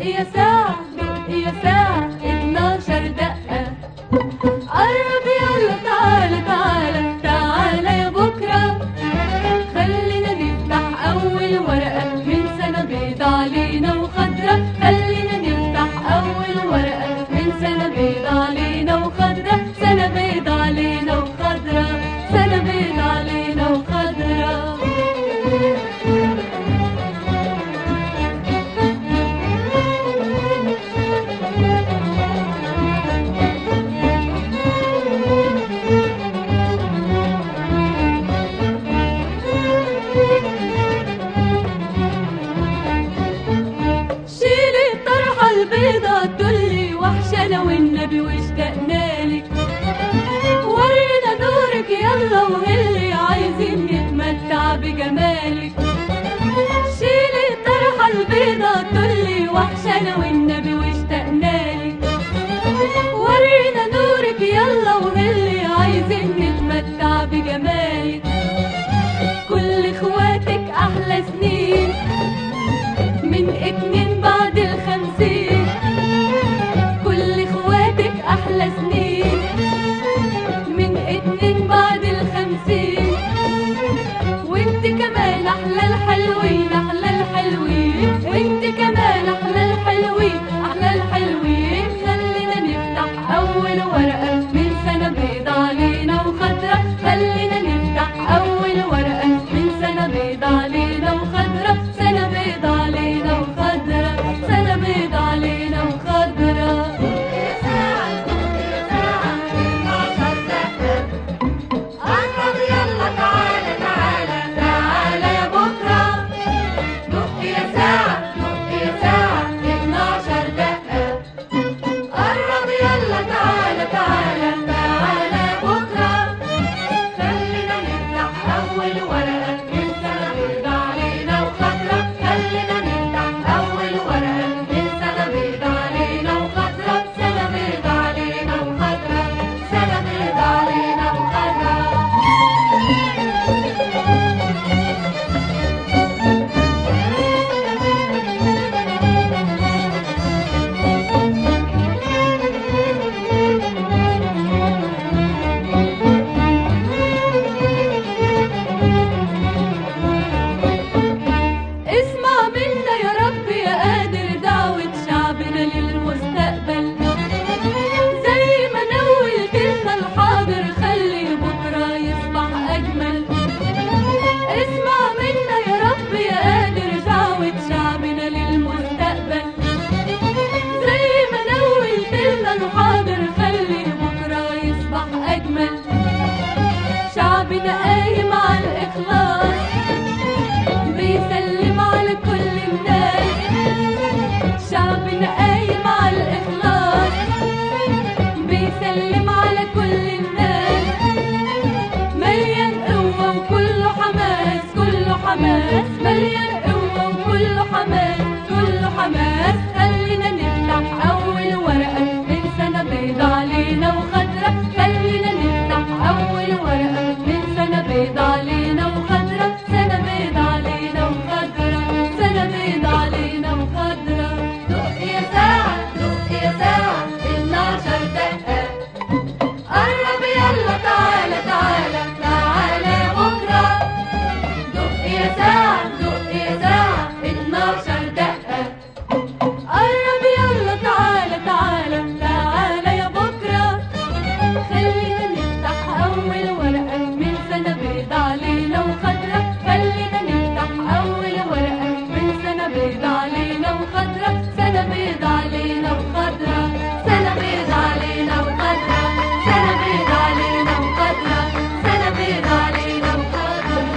يا ساعة دق يا ساعة 12 دقة قرب يلا تعالى تعالى تعالى يا بكرة خلينا نفتح أول ورقة من سنة بيضة علينا وخضرة خلينا نفتح أول ورقة من سنة بيضة علينا وخضرة سنة بيضة علينا وخضرة سنة بيضة علينا وخضرة شيل الطرحة البيضة تقولي وحشة والنبي واشتقنالك ورينا نورك يلا وهلي عايزين نتمتع بجمالك شيل الطرحة البيضة تقولي وحشة والنبي واشتقنالك ورينا نورك يلا وهلي عايزين نتمتع بجمالك كل اخواتك احلى سنين من اتنين بعد الخمسين كل اخواتك احلى سنين من اتنين بعد الخمسين وانت كمان احلى الحلوين احلى الحلوين وانت كمان احلى الحلوين احلى الحلوين خلينا نفتح اول ورقة من سنة بيضة علينا وخضرة خلينا نفتح اول ورقة من سنة بيضة علينا وخضرة سنة بيضة علينا وخضرة سنة بيضة علينا وخضرة قرب يلا تعالى تعالى تعالى يا بكرة دق يا ساعة دق يا ساعة 12 دقة قرب يلا تعالى تعالى تعالى يا بكرة خلينا نفتح أول ورقة من سنة بيضة علينا وخضرة خلينا نفتح أول ورقة من سنة بيضة علينا وخضرة سنة بيضة علينا وخضرة سنة بيضة علينا وخضرة اسمع منا يا رب يا قادر دعوة شعبنا للمستقبل زي ما نولت لنا الحاضر خلي بكرة يصبح أجمل اسمع منا يا رب يا قادر دعوة شعبنا للمستقبل زي ما نولت لنا الحاضر خلي بكرة يصبح أجمل شعبنا قايم على الإخلاص بيسلم على كل الناس شعبنا قايم على الإخلاص بيسلم على كل الناس مليان قوة وكله حماس كله حماس مليان قوة وكله حماس كله حماس خلينا نفتح أول ورقة من سنة بيضة علينا وخضرة خلينا نفتح أول ورقة من سنة بيضة علينا وخضرة سنة بيضة علينا وخضرة سنة بيضة علينا وخضرة دق يا ساعة دق يا ساعة 12 دقة قرب يلا تعالى تعالى تعالى يا بكرة دق يا ساعة دق يا ساعة 12 دقة قرب يلا تعالى تعالى تعالى يا بكرة خلينا نفتح أول ورقة من سنة بيضة علينا وخضرة خلينا نفتح أول ورقة من سنة بيضة علينا وخضرة سنة بيضة علينا وخضرة سنة بيضة علينا وخضرة سنة بيضة علينا وخضرة سنة بيضة علينا وخضرة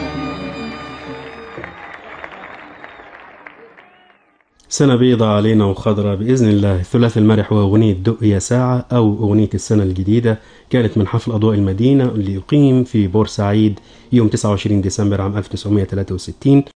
سنة بيضة علينا وخضرة بإذن الله الثلاث المرح وأغنية دق يا ساعة أو أغنية السنة الجديدة كانت من حفل أضواء المدينة اللي يقيم في بورسعيد يوم 29 ديسمبر عام 1963